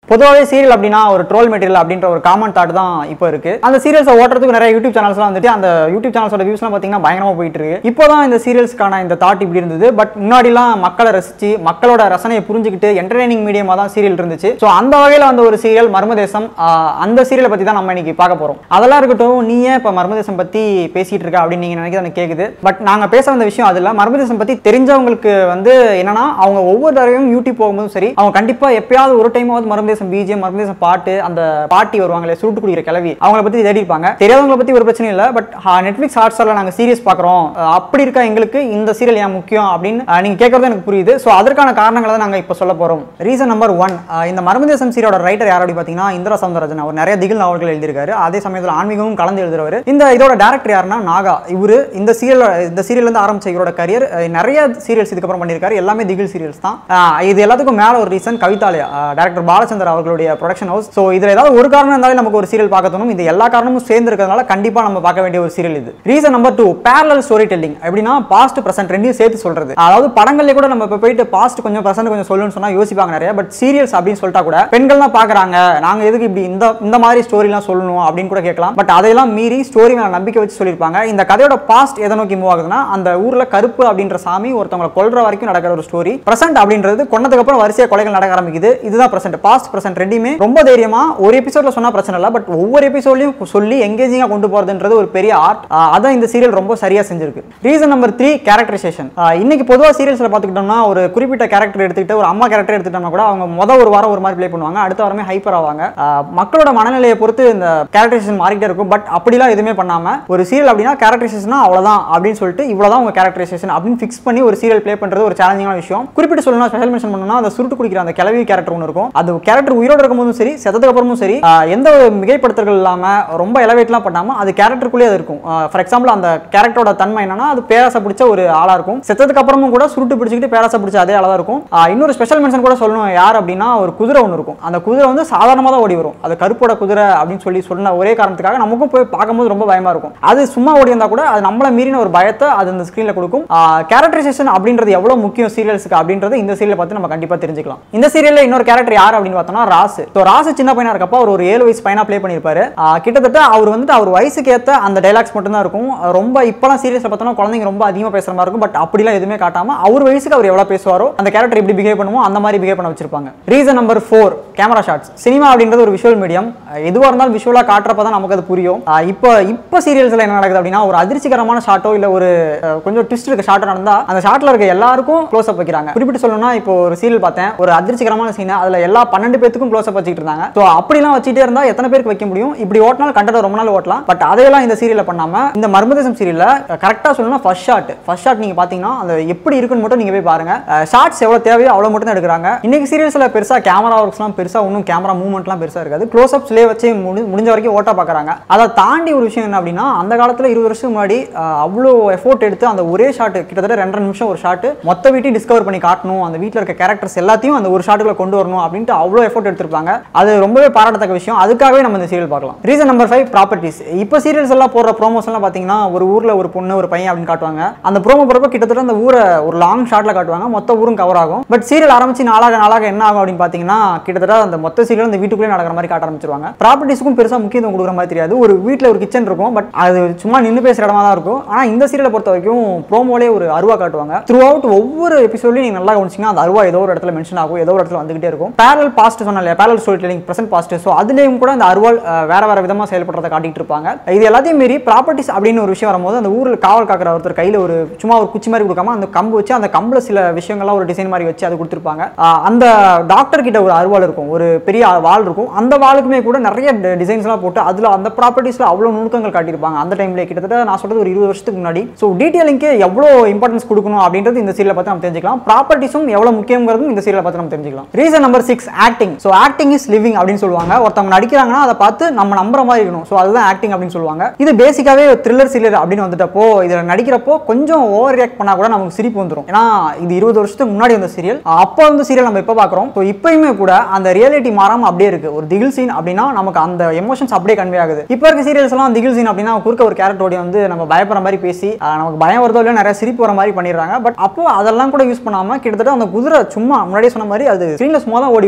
பொதுவாகவே சீரியல் அப்படின்னா ஒரு ட்ரோல் மெட்டீரியல் அப்படின்ற ஒரு காமன் தாட் தான் இப்போ இருக்கு அந்த சீரியல்ஸை ஓட்டுறதுக்கு நிறைய யூடியூப் சேனல்ஸ்லாம் வந்துட்டு அந்த யூடியூப் சேனல்ஸோட வியூஸ்லாம் பார்த்தீங்கன்னா பயங்கரமா போயிட்டு இருக்கு இப்போதான் இந்த சீரியல்ஸ்க்கான இந்த தாட் இப்படி இருந்தது பட் முன்னாடிலாம் மக்களை ரசிச்சு மக்களோட ரசனையை புரிஞ்சுக்கிட்டு என்டர்டைனிங் மீடியமா தான் சீரியல் இருந்துச்சு ஸோ அந்த வகையில் வந்த ஒரு சீரியல் மர்மதேசம் ஆஹ் அந்த சீரியலை பத்தி தான் நம்ம இன்னைக்கு பார்க்க போறோம் அதெல்லாம் இருக்கட்டும் நீ ஏன் இப்போ மர்மதேசம் பத்தி பேசிட்டு இருக்க அப்படின்னு நீங்க நினைக்கிறது எனக்கு கேக்குது பட் நாங்க பேச வந்த விஷயம் அது இல்ல மர்மதேசம் பத்தி தெரிஞ்சவங்களுக்கு வந்து என்னன்னா அவங்க ஒவ்வொரு தடவையும் யூடியூப் போகும்போதும் சரி அவங்க கண்டிப்பா எப்பயாவது ஒரு டைமாவது மர்மதேசம் பிஜிஎம் மர்மதேசம் பாட்டு அந்த பாட்டி வருவாங்களே சுருட்டு குடிக்கிற கிளவி அவங்கள பத்தி தேடி இருப்பாங்க தெரியாதவங்களை பத்தி ஒரு பிரச்சனை இல்லை பட் நெட்ஃபிளிக்ஸ் ஹாட்ஸ்டார்ல நாங்க சீரியஸ் பார்க்குறோம் அப்படி இருக்க எங்களுக்கு இந்த சீரியல் ஏன் முக்கியம் அப்படின்னு அஹ், நீங்க கேட்கறது எனக்கு புரியுது ஸோ அதற்கான காரணங்களை தான் நாங்க இப்போ சொல்ல போறோம் ரீசன் நம்பர் ஒன் இந்த மர்மதேசம் சீரியோட ரைட்டர் யார் அப்படி பார்த்தீங்கன்னா இந்திரா சவுந்தரராஜன் அவர் நிறைய திகில் நாவல்கள் எழுதியிருக்காரு அதே சமயத்தில் ஆன்மீகமும் கலந்து எழுதுறவர் இந்த இதோட டேரக்டர் யாருன்னா நாகா இவரு இந்த சீரியல் இந்த சீரியல் இருந்து ஆரம்பிச்ச இவரோட கரியர் நிறைய சீரியல்ஸ் இதுக்கப்புறம் பண்ணியிருக்காரு எல்லாமே திகில் சீரியல்ஸ் தான் அஹ், இது எல்லாத்துக்கும் மேல ஒரு ரீசன் கவிதாலயா டேரக்டர் பாலச்சந்தர் அவர்களுடைய ப்ரொடக்ஷன் ஹவுஸ் ஸோ இதுல ஏதாவது ஒரு காரணம் இருந்தாலும் நமக்கு ஒரு சீரியல் பார்க்க தோணும் இது எல்லா காரணமும் சேர்ந்து இருக்கிறதுனால கண்டிப்பா நம்ம பார்க்க வேண்டிய ஒரு சீரியல் இது reason number two parallel story telling எப்படின்னா பாஸ்ட் பிரசன்ட் ரெண்டையும் சேர்த்து சொல்றது அதாவது படங்கள்ல கூட நம்ம இப்போ போயிட்டு பாஸ்ட் கொஞ்சம் பிரசன்ட் கொஞ்சம் சொல்லணும்னு சொன்னா யோசிப்பாங்க நிறைய பட் சீரியல்ஸ் அப்படின்னு சொல்லிட்டா கூட பெண்கள் தான் பாக்குறாங்க நாங்க எதுக்கு இப்படி இந்த இந்த மாதிரி ஸ்டோரிலாம் சொல்லணும் அப்படின்னு கூட கேட்கலாம் பட் அதையெல்லாம் மீறி ஸ்டோரி மேல நம்பிக்கை வச்சு சொல்லியிருப்பாங்க இந்த கதையோட பாஸ்ட் எதை நோக்கி மூவ் ஆகுதுன்னா அந்த ஊர்ல கருப்பு அப்படின்ற சாமி ஒருத்தவங்களை கொல்ற வரைக்கும் நடக்கிற ஒரு ஸ்டோரி பிரசன்ட் அப்படின்றது கொன்னதுக்கு அப்புறம் வரிசையா கொலைகள் நடக்க ஆரம்பிக்குது இதுதான் பிரசன்ட் பாஸ்ட் பிரசன்ட் ரெண்டுமே ரொம்ப தைரியமா ஒரு எபிசோட்ல சொன்னா பிரச்சனை இல்லை பட் ஒவ்வொரு எபிசோட்லயும் சொல்லி எங்கேஜிங்கா கொண்டு போறதுன்றது ஒரு பெரிய ஆர்ட் அதான் இந்த சீரியல் ரொம்ப சரியா செஞ்சிருக்கு ரீசன் நம்பர் த்ரீ கேரக்டரைசேஷன் இன்னைக்கு பொதுவாக சீரியல்ஸ்ல பார்த்துக்கிட்டோம்னா ஒரு குறிப்பிட்ட கேரக்டர் எடுத்துக்கிட்டு ஒரு அம்மா கேரக்டர் எடுத்துக்கிட்டோம்னா கூட அவங்க மொதல் ஒரு வாரம் ஒரு மாதிரி ப்ளே பண்ணுவாங்க அடுத்த வாரமே ஹைப்பர் ஆவாங்க ஆஹ் மக்களோட மனநிலையை பொறுத்து இந்த கேரக்டரைசேஷன் மாறிக்கிட்டே இருக்கும் பட் அப்படிலாம் எதுவுமே பண்ணாம ஒரு சீரியல் அப்படின்னா கேரக்டரைசேஷனா அவ்வளவுதான் அப்படின்னு சொல்லிட்டு இவ்வளவுதான் உங்க கேரக்டரைசேஷன் அப்படின்னு ஃபிக்ஸ் பண்ணி ஒரு சீரியல் ப்ளே பண்றது ஒரு சேலஞ்சிங்கான விஷயம் குறிப்பிட்டு சொல்லணும் ஸ்பெஷல் மென்ஷன் பண்ணணும்னா அந்த சுருட்டு குடிக்கிற அந்த கிளவி கேரக்டர் ஒன்று இருக்கும் அது கேரக்டர் உயிரோட இருக்கும்போதும் சரி செத்ததுக்கு அப்புறமும் சரி ஆஹ் எந்த ஒரு மிகைப்படுத்தல்கள் இல்லாம ரொம்ப எலவேட்லாம் பண்ணாம அது கேரக்டருக்குள்ளே அது இருக்கும் ஃபார் எக்ஸாம்பிள் அந்த கேரக்டரோட தன்மை என்னன்னா அது பேராசை பிடிச்ச ஒரு ஆளா இருக்கும் செத்ததுக்கு அப்புறமும் கூட சுருட்டு பிடிச்சிக்கிட்டு பேராசை பிடிச்ச அதே ஆளா இருக்கும் ஆஹ் இன்னொரு ஸ்பெஷல் மென்ஷன் கூட சொல்லணும் யார் அப்படின்னா ஒரு குதிரை ஒன்று இருக்கும் அந்த குதிரை வந்து சாதாரணமாக தான் ஓடி வரும் அது கருப்போட குதிரை அப்படின்னு சொல்லி சொன்ன ஒரே காரணத்துக்காக நமக்கும் போய் பார்க்கும்போது ரொம்ப பயமா இருக்கும் அது சும்மா ஓடி வந்தா கூட அது நம்மள மீறின ஒரு பயத்தை அது இந்த ஸ்க்ரீன்ல கொடுக்கும் கேரக்டரைசேஷன் அப்படின்றது எவ்வளவு முக்கியம் சீரியல்ஸ்க்கு அப்படின்றது இந்த சீரியலை பார்த்து நம்ம கண்டிப்பா தெரிஞ்சுக்கலாம் இந்த சீரியல்ல இன்னொரு கேரக்டர் யார் அப்படின்னு பார்த்தோம்னா ராசு ஸோ ராசு சின்ன பையனா இருக்கப்போ அவர் ஒரு ஏழு வயசு பையனா ப்ளே பண்ணியிருப்பாரு ஆஹ் கிட்டத்தட்ட அவர் வந்துட்டு அவர் வயசுக்கு ஏற்ற அந்த டைலாக்ஸ் மட்டும் தான் இருக்கும் ரொம்ப இப்போலாம் சீரியஸில் பார்த்தோம்னா குழந்தைங்க ரொம்ப அதிகமாக பேசுற மாதிரி இருக்கும் பட் அப்படிலாம் எதுவுமே காட்டாம அவர் வயசுக்கு அவர் எவ்வளவு பேசுவாரோ அந்த கேரக்டர் எப்படி பிஹேவ் பண்ணுமோ அந்த மாதிரி பிஹேவ் பண்ண வச்சிருப்பாங்க reason number four camera shots cinema அப்படின்றது ஒரு விஷுவல் மீடியம் எதுவாக இருந்தாலும் விஷுவலாக காட்டுறப்ப தான் நமக்கு அது புரியும் ஆஹ் இப்போ இப்போ சீரியல்ஸ்ல என்ன நடக்குது அப்படின்னா ஒரு அதிர்ச்சிகரமான ஷாட்டோ இல்லை ஒரு அஹ், கொஞ்சம் ட்விஸ்ட் இருக்க ஷாட்டோ நடந்தா அந்த ஷாட்ல இருக்க எல்லாருக்கும் க்ளோஸ் அப் வைக்கிறாங்க குறிப்பிட்டு சொல்லணும்னா இப்போ ஒரு சீரியல் பார்த்தேன் ஒரு அதிர்ச்சிகரமான சீன் அதுல எல்லா பன்னெண்டு பேத்துக்கும் க்ளோஸ் அப் வச்சுட்டு இருந்தாங்க ஸோ அப்படிலாம் வச்சுட்டே இருந்தா எத்தனை பேருக்கு வைக்க முடியும் இப்படி ஓட்டினால் கண்டட ரொம்ப நாள் ஓட்டலாம் பட் அதையெல்லாம் இந்த சீரியல்ல பண்ணாம இந்த மர்மதேசம் சீரியல்ல கரெக்டா சொல்லணும்னா ஃபர்ஸ்ட் ஷாட் ஃபர்ஸ்ட் ஷாட் நீங்க பாத்தீங்கன்னா அந்த எப்படி இருக்குன்னு மட்டும் நீங்க போய் பாருங்க ஷார்ட்ஸ் எவ்வளவு தேவையோ அவ்வளவு மட்டும் தான் எடுக்கிறாங்க இன்னைக்கு சீரியல்ஸ்ல பெருசா கேமரா ஒர்க்ஸ்லாம் பெருசா ஒன்றும் கேமரா மூவ்மெண்ட்லாம் பெருசா இருக்காது க்ளோஸ் அப்ஸ்லேயே வச்சு முடி- முடிஞ்ச வரைக்கும் ஓட்டா பார்க்கறாங்க அதை தாண்டி ஒரு விஷயம் என்ன அப்படின்னா அந்த காலத்துல இருபது வருஷம் முன்னாடி அஹ், அவ்வளோ எஃபோர்ட் எடுத்து அந்த ஒரே ஷாட் கிட்டத்தட்ட ரெண்டரை நிமிஷம் ஒரு ஷாட் மொத்த வீட்டையும் டிஸ்கவர் பண்ணி காட்டணும் அந்த வீட்டில் இருக்க கேரக்டர்ஸ் எல்லாத்தையும் அந்த ஒரு ஷாட்டுக்குள்ள கொண்டு வரணும் அப்படின்ட்டு அவ்வளோ எஃபோர்ட் எடுத்திருப்பாங்க அது ரொம்பவே பாராட்டத்தக்க விஷயம் அதுக்காகவே நம்ம இந்த சீரியல் பார்க்கலாம் ரீசன் நம்பர் ஃபைவ் ப்ராப்பர்ட்டிஸ் இப்போ சீரியல்ஸ் எல்லாம் போடுற ப்ரோமோஸ் எல்லாம் பார்த்தீங்கன்னா ஒரு ஊர்ல ஒரு பொண்ணு ஒரு பையன் அப்படின்னு காட்டுவாங்க அந்த ப்ரோமோ போறப்ப கிட்டத்தட்ட அந்த ஊரை ஒரு லாங் ஷாட்ல காட்டுவாங்க மொத்த ஊரும் கவர் ஆகும் பட் சீரியல் ஆரம்பிச்சு நாளாக நாளாக என்ன ஆகும் அப்படின்னு பார்த்தீங்கன்னா கிட்டத்தட்ட அந்த மொத்த சீரியல் அந்த வீட்டுக்குள்ளே நடக்கிற மாதிரி காட்ட ஆரம்பிச்சிருவாங்க ப்ராப்பர்ட்டிஸ்க்கும் பெருசாக முக்கியத்துவம் கொடுக்குற மாதிரி தெரியாது ஒரு வீட்டில் ஒரு கிச்சன் இருக்கும் பட் அது சும்மா நின்று பேசுகிற இடமா தான் இருக்கும் ஆனால் இந்த சீரியலை பொறுத்த வரைக்கும் ப்ரோமோலே ஒரு அருவா காட்டுவாங்க த்ரூ அவுட் ஒவ்வொரு எபிசோட்லையும் நீங்கள் நல்லா கவனிச்சிங்கன்னா அந்த அருவா ஏதோ ஒரு இடத்துல மென்ஷன் ஆகும் ஏதோ ஒரு இடத்துல வந்துகிட்டே இருக்கும் பேரல் பாஸ்ட் சொன்ன இல்லையா parallel story telling present past so அதுலேயும் கூட அந்த அருவாள் அஹ், வேற வேற விதமாக செயல்படுறதை காட்டிட்டு இருப்பாங்க இது எல்லாத்தையும் மீறி ப்ராப்பர்ட்டிஸ் அப்படின்னு ஒரு விஷயம் வரும்போது அந்த ஊரில் காவல் காக்கிற ஒருத்தர் கையில் ஒரு சும்மா ஒரு குச்சி மாதிரி கொடுக்காம அந்த கம்பு வச்சு அந்த கம்பில் சில விஷயங்கள்லாம் ஒரு டிசைன் மாதிரி வச்சு அது கொடுத்துருப்பாங்க அஹ், அந்த டாக்டர் கிட்ட ஒரு அருவாள் இருக்கும் ஒரு பெரிய வால் இருக்கும் அந்த வாளுக்குமே கூட நிறைய டிசைன்ஸ்லாம் போட்டு அதில் அந்த ப்ராப்பர்ட்டிஸில் அவ்வளோ நுணுக்கங்கள் காட்டியிருப்பாங்க அந்த டைம்ல கிட்டத்தட்ட நான் சொல்றது ஒரு இருபது வருஷத்துக்கு முன்னாடி ஸோ டீட்டெயிலிங்க்கு எவ்வளோ இம்பார்ட்டன்ஸ் கொடுக்கணும் அப்படின்றது இந்த சீரியலை பார்த்து நம்ம தெரிஞ்சுக்கலாம் ப்ராப்பர்ட்டிஸும் எவ்வளோ முக்கியங்கிறதும் இந்த சீரியலை பார்த்து நம்ம தெரிஞ்சுக்கலாம் reason number six acting so acting is living அப்படின்னு சொல்லுவாங்க ஒருத்தவங்க நடிக்கிறாங்கன்னா அதை பார்த்து நம்ம நம்புற மாதிரி இருக்கணும் ஸோ அதுதான் ஆக்டிங் அப்படின்னு சொல்லுவாங்க இது பேசிக்காவே த்ரில்லர் சீரியல் அப்படின்னு வந்துட்டப்போ இதில் நடிக்கிறப்போ கொஞ்சம் ஓவர் ரியாக்ட் பண்ணா கூட நமக்கு சிரிப்பு வந்துடும் ஏன்னா இது இருபது வருஷத்துக்கு முன்னாடி வந்த சீரியல் அப்போ வந்து சீரியல் நம்ம இப்போ பார்க்குறோம் ஸோ இப்பயுமே கூட அந்த ரியாலிட்டி மாறாம அப்படியே இருக்கு ஒரு திகில் சீன் அப்படின்னா நமக்கு அந்த எமோஷன்ஸ் அப்படியே கன்வே ஆகுது இப்போ இருக்க சீரியல்ஸ் எல்லாம் திகில் சீன் அப்படின்னா குறுக்க ஒரு கேரக்டரோட வந்து நம்ம பயப்படுற மாதிரி பேசி ஆஹ், நமக்கு பயம் வருதோ இல்லையோ நிறைய சிரிப்பு வர மாதிரி பண்ணிடுறாங்க பட் அப்போ அதெல்லாம் கூட யூஸ் பண்ணாம கிட்டத்தட்ட அந்த குதிரை சும்மா முன்னாடியே சொன்ன மாதிரி அது ஸ்க்ரீன்ல சும்மா தான் ஓடி வரும் நம்மளே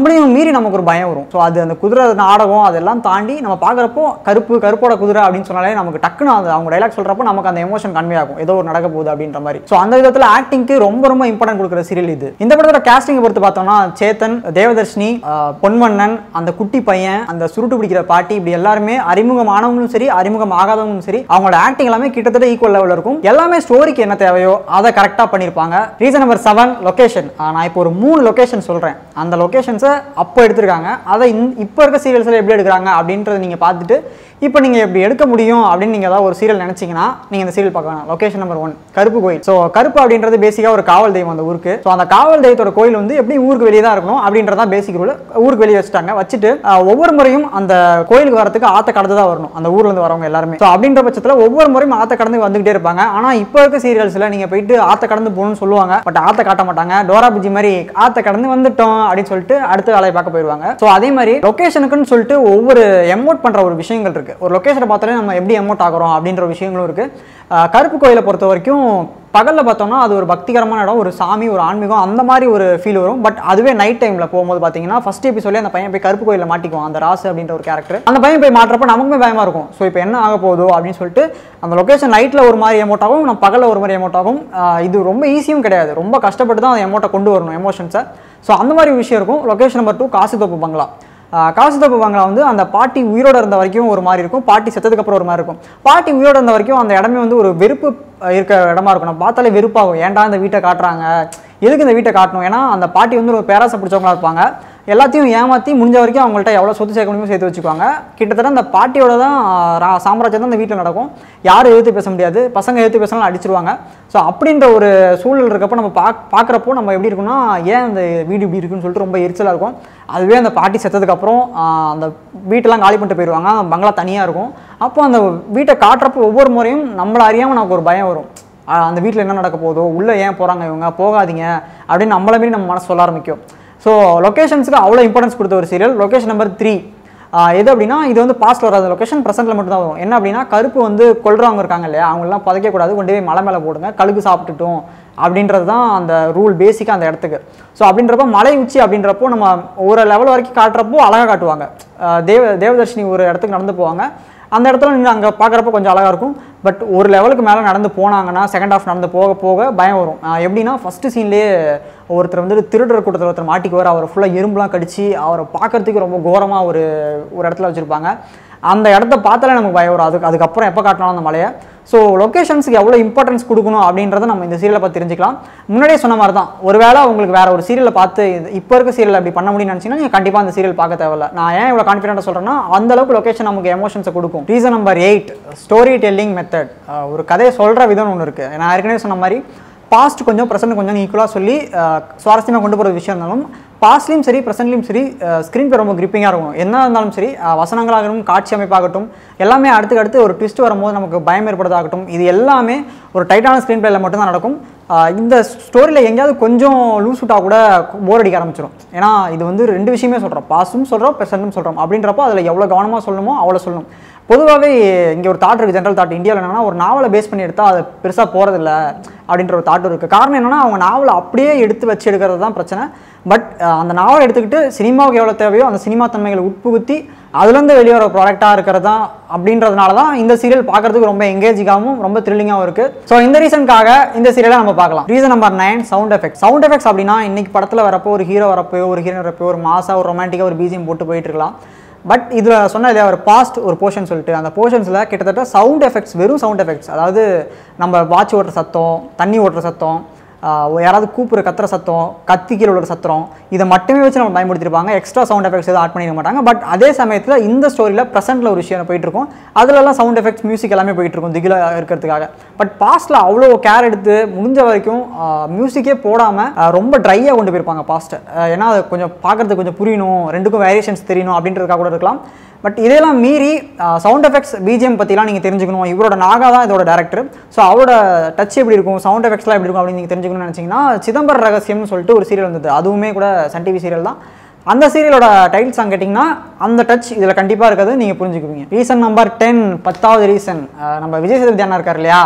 நம்மளையும் மீறி நமக்கு ஒரு பயம் வரும் ஸோ அது அந்த குதிரை நாடகம் அதெல்லாம் தாண்டி நம்ம பார்க்குறப்போ கருப்பு கருப்போட குதிரை அப்படின்னு சொன்னாலே நமக்கு டக்குன்னு அந்த அவங்க டைலாக் சொல்கிறப்போ நமக்கு அந்த எமோஷன் கன்வே ஆகும் ஏதோ ஒரு நடக்க போகுது அப்படின்ற மாதிரி ஸோ அந்த விதத்தில் ஆக்டிங்க்கு ரொம்ப ரொம்ப இம்பார்ட்டன்ட் கொடுக்குற சீரியல் இது இந்த படத்தோட கேஸ்டிங் பொறுத்து பார்த்தோம்னா சேத்தன் தேவதர்ஷினி ஆஹ், பொன்வண்ணன் அந்த குட்டி பையன் அந்த சுருட்டு பிடிக்கிற பாட்டி இப்படி எல்லாருமே அறிமுகமானவங்களும் சரி அறிமுகம் ஆகாதவங்களும் சரி அவங்களோட ஆக்டிங் எல்லாமே கிட்டத்தட்ட ஈக்குவல் லெவலில் இருக்கும் எல்லாமே ஸ்டோரிக்கு என்ன தேவையோ அதை கரெக்டாக பண்ணியிருப்பாங்க ரீசன் நம்பர் செவன் லொகேஷன் நான் இப்போ ஒரு மூணு லொகேஷன் சொல்கிறேன் அந்த லொகேஷன்ஸை அப்போ எடுத்திருக்காங்க அதை இந் இப்போ இருக்க சீரியல்ஸில் எப்படி எடுக்கிறாங்க அப்படின்றத நீங்கள் பார்த்துட்டு இப்போ நீங்கள் எப்படி எடுக்க முடியும் அப்படின்னு நீங்கள் ஏதாவது ஒரு சீரியல் நினச்சிங்கன்னா நீங்கள் இந்த சீரியல் பார்க்க வேணாம் லொகேஷன் நம்பர் ஒன் கருப்பு கோயில் ஸோ கருப்பு அப்படின்றது பேசிக்காக ஒரு காவல் தெய்வம் அந்த ஊருக்கு ஸோ அந்த காவல் தெய்வத்தோட கோயில் வந்து எப்படி ஊருக்கு வெளியே தான் இருக்கணும் அப்படின்றத பேசிக் ரூல் ஊருக்கு வெளியே வச்சுட்டாங்க வச்சுட்டு ஆஹ், ஒவ்வொரு முறையும் அந்த கோயிலுக்கு வரதுக்கு ஆத்த கடந்து தான் வரணும் அந்த ஊர்ல இருந்து வரவங்க எல்லாருமே ஸோ அப்படின்ற பட்சத்தில் ஒவ்வொரு முறையும் ஆத்த கடந்து வந்துகிட்டே இருப்பாங்க ஆனால் இப்போ இருக்க சீரியல்ஸில் நீங்கள் போயிட்டு ஆத்த கடந்து போகணும்னு சொல்லுவாங்க பட் ஆத்த காட்ட மாட்டாங்க டோரா புஜி மாதிரி ஆத்த கடந்து வந்துட்டோம் அப்படின்னு சொல்லிட்டு அடுத்த வேலையை பார்க்க போயிடுவாங்க ஸோ அதே மாதிரி லொகேஷனுக்குன்னு சொல்லிட்டு ஒவ்வொரு எமோட் பண்ற ஒரு விஷயங்கள் இருக்கு ஒரு லொகேஷனை பார்த்தாலே நம்ம எப்படி எமோட் ஆகுறோம் அப்படின்ற ஒரு விஷயங்களும் இருக்கு ஆஹ் கருப்பு கோயிலை பொறுத்த வரைக்கும் பகலில் பார்த்தோம்னா அது ஒரு பக்திகரமான இடம் ஒரு சாமி ஒரு ஆன்மீகம் அந்த மாதிரி ஒரு ஃபீல் வரும் பட் அதுவே நைட் டைமில் போகும்போது பார்த்தீங்கன்னா ஃபர்ஸ்ட் எபிசோட்லேயே அந்த பையன் போய் கருப்பு கோயிலில் மாட்டிக்குவான் அந்த ராசு அப்படின்ற ஒரு கேரக்டர் அந்த பையன் போய் மாட்டுறப்ப நமக்குமே பயமாக இருக்கும் ஸோ இப்போ என்ன ஆக போகுதோ அப்படின்னு சொல்லிட்டு அந்த லொகேஷன் நைட்டில் ஒரு மாதிரி எமோட் ஆகும் நம்ம பகலில் ஒரு மாதிரி எமோட் ஆகும் ஆஹ் இது ரொம்ப ஈஸியும் கிடையாது ரொம்ப கஷ்டப்பட்டு தான் அந்த எமோட்டை கொண்டு வரணும் எமோஷன்ஸை ஸோ அந்த மாதிரி விஷயம் இருக்கும் லொகேஷன் நம்பர் டூ காசுதோப்பு பங்களா ஆஹ் காசுதோப்பு பங்களா வந்து அந்த பாட்டி உயிரோட இருந்த வரைக்கும் ஒரு மாதிரி இருக்கும் பாட்டி செத்ததுக்கு அப்புறம் ஒரு மாதிரி இருக்கும் பாட்டி உயிரோட இருந்த வரைக்கும் அந்த இடமே வந்து ஒரு வெறுப்பு அஹ், இருக்க இடமா இருக்கும் நம்ம பார்த்தாலே வெறுப்பாகும் ஏன்டா இந்த வீட்டை காட்டுறாங்க எதுக்கு இந்த வீட்டை காட்டணும் ஏன்னா அந்த பாட்டி வந்து ஒரு பேராசை பிடிச்சவங்களா இருப்பாங்க எல்லாத்தையும் ஏமாற்றி முடிஞ்ச வரைக்கும் அவங்கள்ட்ட எவ்வளோ சொத்து சேர்க்க முடியுமோ சேர்த்து வச்சுக்குவாங்க கிட்டத்தட்ட அந்த பாட்டியோட தான் ஆஹ், ரா- சாம்ராஜ்யம் தான் அந்த வீட்டில் நடக்கும் யாரும் எதிர்த்து பேச முடியாது பசங்க எதிர்த்து பேசினாலும் அடிச்சிருவாங்க ஸோ அப்படின்ற ஒரு சூழல் இருக்கப்போ நம்ம பாக் பார்க்குறப்போ நம்ம எப்படி இருக்குன்னா ஏன் அந்த வீடு இப்படி இருக்குன்னு சொல்லிட்டு ரொம்ப எரிச்சலாக இருக்கும் அதுவே அந்த பாட்டி செத்ததுக்கப்புறம் அந்த வீட்டெல்லாம் காலி பண்ணிட்டு போயிடுவாங்க அந்த பங்களா தனியாக இருக்கும் அப்போ அந்த வீட்டை காட்டுறப்போ ஒவ்வொரு முறையும் நம்மள அறியாமல் நமக்கு ஒரு பயம் வரும் ஆஹ் அந்த வீட்டில் என்ன நடக்க போதோ உள்ளே ஏன் போகிறாங்க இவங்க போகாதீங்க அப்படின்னு நம்மள மீறி நம்ம மனசு சொல்ல ஆரம்பிக்கும் ஸோ லொக்கேஷன்ஸுக்கு அவ்வளோ இம்பார்ட்டன்ஸ் கொடுத்த ஒரு சீரியல் லொகேஷன் நம்பர் த்ரீ எது அப்படின்னா இது வந்து பாஸ்ட் வராத லொகேஷன் ப்ரெசென்ட்டில் மட்டும் தான் வரும் என்ன அப்படின்னா கருப்பு வந்து கொல்றவங்க இருக்காங்க இல்லையா அவங்களெல்லாம் புதைக்கக்கூடாது கொண்டு போய் மலை மேலே போடுங்க கழுகு சாப்பிட்டுட்டோம் அப்படின்றது தான் அந்த ரூல் பேசிக்காக அந்த இடத்துக்கு ஸோ அப்படின்றப்ப மலை உச்சி அப்படின்றப்போ நம்ம ஒரு லெவல் வரைக்கும் காட்டுறப்போ அழகாக காட்டுவாங்க ஆஹ் தேவ தேவதர்ஷினி ஒரு இடத்துக்கு நடந்து போவாங்க அந்த இடத்துல நின்று அங்கே பார்க்குறப்ப கொஞ்சம் அழகாக இருக்கும் பட் ஒரு லெவலுக்கு மேலே நடந்து போனாங்கன்னா செகண்ட் ஹாஃப் நடந்து போக போக பயம் வரும் ஆஹ் எப்படின்னா ஃபஸ்ட்டு சீன்லேயே ஒருத்தர் வந்து திருடுற கூட்டத்தில் ஒருத்தர் மாட்டிக்குவார் அவரை ஃபுல்லாக எறும்புலாம் கடிச்சு அவரை பார்க்கறதுக்கு ரொம்ப கோரமாக ஒரு ஒரு இடத்துல வச்சுருப்பாங்க அந்த இடத்த பார்த்தாலே நமக்கு பயம் வரும் அதுக்கு அதுக்கப்புறம் எப்போ காட்டினாலும் அந்த மலையை ஸோ லொக்கேஷன்ஸுக்கு எவ்வளோ இம்பார்ட்டன்ஸ் கொடுக்கணும் அப்படின்றத நம்ம இந்த சீரியலை பார்த்து தெரிஞ்சுக்கலாம் முன்னாடியே சொன்ன மாதிரி தான் ஒருவேளை உங்களுக்கு வேற ஒரு சீரியலை பார்த்து இது- இப்போ இருக்க சீரியல் அப்படி பண்ண முடியும்னு நினச்சிங்கன்னா நீங்கள் கண்டிப்பாக அந்த சீரியல் பார்க்க தேவையில்ல நான் ஏன் இவ்வளோ கான்ஃபிடென்ட்டாக சொல்கிறேன்னா அந்த அளவுக்கு லொக்கேஷன் நமக்கு எமோஷன்ஸை கொடுக்கும் reason number eight story telling method ஒரு கதையை சொல்கிற விதம் ஒன்று இருக்குது நான் ஏற்கனவே சொன்ன மாதிரி பாஸ்ட் கொஞ்சம் ப்ரெசென்ட் கொஞ்சம் ஈக்குவலாக சொல்லி அஹ், சுவாரஸ்யமாக கொண்டு போகிற விஷயம் இருந்தாலும் பாஸ்ட்லேயும் சரி ப்ரெசென்ட்லேயும் சரி ஸ்க்ரீன் ரொம்ப கிரிப்பிங்காக இருக்கணும் என்ன இருந்தாலும் சரி அஹ், வசனங்களாகட்டும் காட்சி அமைப்பாகட்டும் எல்லாமே அடுத்துக்கு அடுத்து ஒரு ட்விஸ்ட் வரும்போது நமக்கு பயம் ஏற்படுறதாகட்டும் இது எல்லாமே ஒரு டைட்டான ஸ்க்ரீன் பிளேல மட்டும்தான் நடக்கும் அஹ், இந்த ஸ்டோரியில் எங்கேயாவது கொஞ்சம் லூஸ் விட்டால் கூட போர் அடிக்க ஆரம்பிச்சிடும் ஏன்னா இது வந்து ரெண்டு விஷயமே சொல்கிறோம் பாஸ்ட்டும் சொல்கிறோம் ப்ரெசென்ட்டும் சொல்கிறோம் அப்படின்றப்போ அதில் எவ்வளோ கவனமாக சொல்லணுமோ அவ்வளோ சொல்லணும் பொதுவாகவே இங்கே ஒரு தாட் இருக்குது ஜென்ரல் தாட் இந்தியாவில் என்னன்னா ஒரு நாவலை பேஸ் பண்ணி எடுத்தால் அது பெருசாக போகிறதில்ல அப்படின்ற ஒரு தாட் இருக்குது காரணம் என்னன்னா அவங்க நாவலை அப்படியே எடுத்து வச்சு எடுக்கிறது தான் பிரச்சனை பட் அந்த நாவலை எடுத்துக்கிட்டு சினிமாவுக்கு எவ்வளோ தேவையோ அந்த சினிமா தன்மைகளை உட்புகுத்தி அதுலேருந்து வெளியே வர ப்ராடக்டாக இருக்கிறது தான் அப்படின்றதுனால தான் இந்த சீரியல் பார்க்கறதுக்கு ரொம்ப எங்கேஜிங்காகவும் ரொம்ப த்ரில்லிங்காகவும் இருக்குது ஸோ இந்த ரீசனுக்காக இந்த சீரியலை நம்ம பார்க்கலாம் reason number nine sound effect sound effects அப்படின்னா இன்னைக்கு படத்தில் வரப்போ ஒரு ஹீரோ வரப்போ ஒரு ஹீரோ வரப்போ ஒரு மாசா ஒரு ரொமான்டிக்காக ஒரு பிஜிஎம் போட்டு போயிட்டு இருக்கலாம் பட் இதில் சொன்ன இல்லையா ஒரு பாஸ்ட் ஒரு போர்ஷன் சொல்லிட்டு அந்த போர்ஷன்ஸில் கிட்டத்தட்ட சவுண்ட் எஃபெக்ட்ஸ் வெறும் சவுண்ட் எஃபெக்ட்ஸ் அதாவது நம்ம வாட்ச் ஓட்டுற சத்தம் தண்ணி ஓட்டுற சத்தம் ஆஹ் யாராவது கூப்பிட்ற கத்துற சத்தம் கத்தி கீழே உள்ள சத்தம் இதை மட்டுமே வச்சு நம்ம பயன்படுத்திருப்பாங்க எக்ஸ்ட்ரா சவுண்ட் எஃபெக்ட்ஸ் எதுவும் ஆட் பண்ணிக்க மாட்டாங்க பட் அதே சமயத்தில் இந்த ஸ்டோரியில் ப்ரெசென்ட்டில் ஒரு விஷயம் போயிட்டு இருக்கும் அதுலலாம் சவுண்ட் எஃபெக்ட்ஸ் மியூசிக் எல்லாமே போயிட்டு இருக்கும் திகிலாக இருக்கிறதுக்காக பட் பாஸ்ட்டில் அவ்வளோ கேர் எடுத்து முடிஞ்ச வரைக்கும் மியூசிக்கே போடாமல் ரொம்ப ட்ரையாக கொண்டு போயிருப்பாங்க பாஸ்ட்டை ஏன்னா அது கொஞ்சம் பார்க்கறதுக்கு கொஞ்சம் புரியணும் ரெண்டுக்கும் வேரியேஷன்ஸ் தெரியணும் அப்படின்றதுக்காக கூட இருக்கலாம் பட் இதெல்லாம் மீறி சவுண்ட் எஃபெக்ட்ஸ் பிஜிஎம் பற்றிலாம் நீங்கள் தெரிஞ்சுக்கணும் இவரோட நாகா தான் இதோட டேரக்டர் ஸோ அவரோட டச் எப்படி இருக்கும் சவுண்ட் எஃபெக்ட்ஸ்லாம் எப்படி இருக்கும் அப்படின்னு நீங்கள் தெரிஞ்சுக்கணும்னு நினச்சிங்கன்னா சிதம்பர ரகசியம்னு சொல்லிட்டு ஒரு சீரியல் வந்தது அதுவுமே கூட சன் டிவி சீரியல் தான் அந்த சீரியலோட டைட்டில் சாங் கேட்டிங்கன்னா அந்த டச் இதில் கண்டிப்பாக இருக்காது நீங்கள் புரிஞ்சுக்குவீங்க ரீசன் நம்பர் டென் பத்தாவது ரீசன் நம்ம விஜய் சேதுபதி அண்ணா இருக்கார் இல்லையா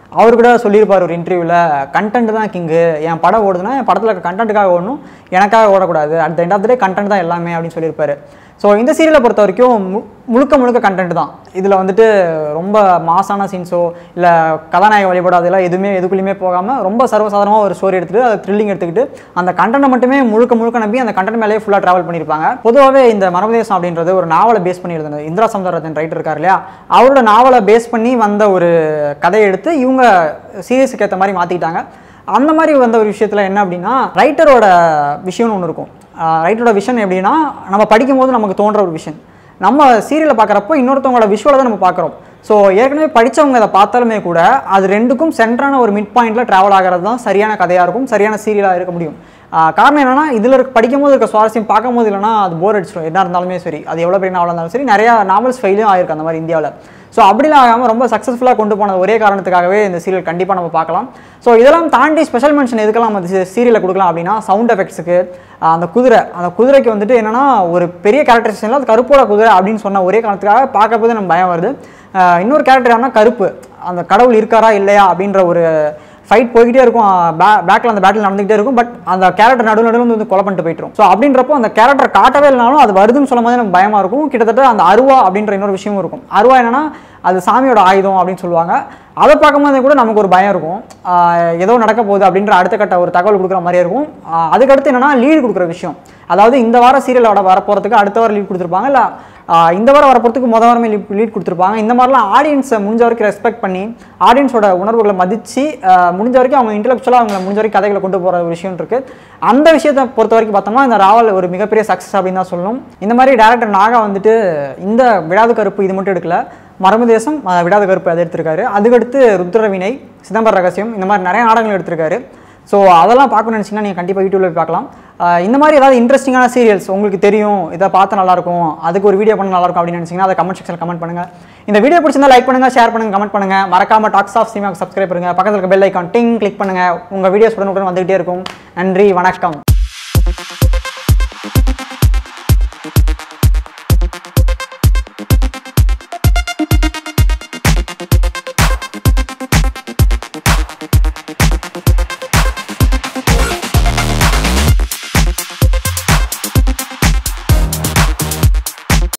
அவர் கூட சொல்லியிருப்பார் ஒரு இன்டர்வியூவில் கண்டென்ட் தான் கிங்கு என் படம் ஓடுதுன்னா என் படத்தில் இருக்க கண்டென்ட்டுக்காக ஓடணும் எனக்காக ஓடக்கூடாது at the end of the day content தான் எல்லாமே அப்படின்னு சொல்லியிருப்பாரு ஸோ இந்த சீரியலை பொறுத்த வரைக்கும் மு- முழுக்க முழுக்க கண்டென்ட் தான் இதில் வந்துட்டு ரொம்ப மாசான சீன்ஸோ இல்லை கதாநாயக வழிபாடு அதெல்லாம் எதுவுமே எதுக்குள்ளேயுமே போகாமல் ரொம்ப சர்வசாதாரணமாக ஒரு ஸ்டோரி எடுத்துகிட்டு அதை த்ரில்லிங் எடுத்துக்கிட்டு அந்த கண்டென்ட்டை மட்டுமே முழுக்க முழுக்க நம்பி அந்த கண்டென்ட் மேலேயே ஃபுல்லாக ட்ராவல் பண்ணியிருப்பாங்க பொதுவாகவே இந்த மரபதேசம் அப்படின்றது ஒரு நாவலை பேஸ் பண்ணி எழுதுனது இந்திரா சமுதாரத்தன் ரைட்டர் இருக்கார் இல்லையா அவரோட நாவலை பேஸ் பண்ணி வந்த ஒரு கதையை எடுத்து இவங்க சீரியஸுக்கு ஏற்ற மாதிரி மாற்றிக்கிட்டாங்க அந்த மாதிரி வந்த ஒரு விஷயத்தில் என்ன அப்படின்னா ரைட்டரோட விஷயம்னு ஒன்று இருக்கும் ரைட்டரோட விஷன் எப்படின்னா நம்ம படிக்கும்போது நமக்கு தோன்ற ஒரு விஷன் நம்ம சீரியலை பார்க்குறப்போ இன்னொருத்தவங்களோட விஷுவலை தான் நம்ம பார்க்குறோம் ஸோ ஏற்கனவே படித்தவங்க அதை பார்த்தாலுமே கூட அது ரெண்டுக்கும் சென்டரான ஒரு மிட் பாயிண்டில் ட்ராவல் ஆகிறது தான் சரியான கதையாக இருக்கும் சரியான சீரியலாக இருக்க முடியும் ஆஹ் காரணம் என்னன்னா இதில் இருக்க படிக்கும்போது இருக்க சுவாரஸ்யம் பார்க்கும்போது இல்லைனா அது போர் அடிச்சிடும் என்ன இருந்தாலுமே சரி அது எவ்வளோ பெரிய நாவலாக இருந்தாலும் சரி நிறையா நாவல்ஸ் ஃபெயிலும் ஆயிருக்கு அந்த மாதிரி இந்தியாவில் ஸோ அப்படிலாம் ஆகாமல் ரொம்ப சக்ஸஸ்ஃபுல்லாக கொண்டு போன ஒரே காரணத்துக்காகவே இந்த சீரியல் கண்டிப்பாக நம்ம பார்க்கலாம் ஸோ இதெல்லாம் தாண்டி ஸ்பெஷல் மென்ஷன் எதுக்கெல்லாம் நம்ம சீரியலை கொடுக்கலாம் அப்படின்னா சவுண்ட் எஃபெக்ட்ஸுக்கு அந்த குதிரை அந்த குதிரைக்கு வந்துட்டு என்னன்னா ஒரு பெரிய கேரக்டரைசேஷனில் அது கருப்போட குதிரை அப்படின்னு சொன்ன ஒரே காரணத்துக்காக பார்க்க போது நம்ம பயம் வருது ஆஹ் இன்னொரு கேரக்டர் யாருன்னா கருப்பு அந்த கடவுள் இருக்காரா இல்லையா அப்படின்ற ஒரு ஃபைட் போய்கிட்டே இருக்கும் பேக்கில் அந்த பேட்டில் நடந்துகிட்டே இருக்கும் பட் அந்த கேரக்டர் நடுவு நடுவில் வந்து கொலை பண்ணிட்டு போயிட்டுரும் ஸோ அப்படின்றப்போ அந்த கேரக்டர் காட்டவே இல்லைனாலும் அது வருதுன்னு சொல்லும் போது நமக்கு பயமாக இருக்கும் கிட்டத்தட்ட அந்த அருவா அப்படின்ற இன்னொரு விஷயமும் இருக்கும் அருவா என்னன்னா அது சாமியோட ஆயுதம் அப்படின்னு சொல்லுவாங்க அதை பார்க்கும்போது கூட நமக்கு ஒரு பயம் இருக்கும் ஆஹ் ஏதோ நடக்க போகுது அப்படின்ற அடுத்த கட்ட ஒரு தகவல் கொடுக்குற மாதிரியே இருக்கும் ஆஹ் அதுக்கடுத்து என்னன்னா லீடு கொடுக்குற விஷயம் அதாவது இந்த வாரம் சீரியலோட வரப்போகிறதுக்கு அடுத்த வாரம் லீட் கொடுத்துருப்பாங்க இல்லை ஆஹ் இந்த வாரம் வரப்போகிறதுக்கு முத வாரமே லீட் லீட் கொடுத்துருப்பாங்க இந்த மாதிரிலாம் ஆடியன்ஸை முடிஞ்ச வரைக்கும் ரெஸ்பெக்ட் பண்ணி ஆடியன்ஸோட உணர்வுகளை மதித்து முடிஞ்ச வரைக்கும் அவங்க இன்டெலெக்சுவலாக அவங்கள முடிஞ்ச வரைக்கும் கதைகளை கொண்டு போகிற ஒரு விஷயம் இருக்குது அந்த விஷயத்தை பொறுத்த வரைக்கும் பார்த்தோம்னா இந்த ராவல் ஒரு மிகப்பெரிய சக்ஸஸ் அப்படின்னு தான் சொல்லணும் இந்த மாதிரி டேரக்டர் நாகா வந்துட்டு இந்த விடாது கருப்பு இது மட்டும் எடுக்கல மரபு தேசம் அஹ், விடாத கருப்பு அதை எடுத்திருக்காரு அதுக்கடுத்து ருத்ரவினை சிதம்பர ரகசியம் இந்த மாதிரி நிறைய நாடகங்கள் எடுத்திருக்காரு ஸோ அதெல்லாம் பார்க்கணும்னு நினச்சிங்கன்னா நீங்கள் கண்டிப்பாக யூடியூப்ல போய் பார்க்கலாம் அஹ், இந்த மாதிரி ஏதாவது இன்ட்ரெஸ்டிங்கான சீரியல்ஸ் உங்களுக்கு தெரியும் இதை பார்த்தா நல்லாயிருக்கும் அதுக்கு ஒரு வீடியோ பண்ண நல்லாயிருக்கும் அப்படின்னு நினச்சிங்கன்னா அதை கமெண்ட் செக்ஷன் கமெண்ட் பண்ணுங்கள் இந்த வீடியோ பிடிச்சிருந்தா லைக் பண்ணுங்கள் ஷேர் பண்ணுங்கள் கமெண்ட் பண்ணுங்கள் மறக்காம டாக்ஸ் ஆஃப் சினிமாக்கு சப்ஸ்கிரைப் பண்ணுங்கள் பக்கத்தில் இருக்க பெல் ஐக்கான் டிங் கிளிக் பண்ணுங்கள் உங்கள் வீடியோஸ் உடனுக்குடன் வந்துகிட்டே இருக்கும் நன்றி வணக்கம்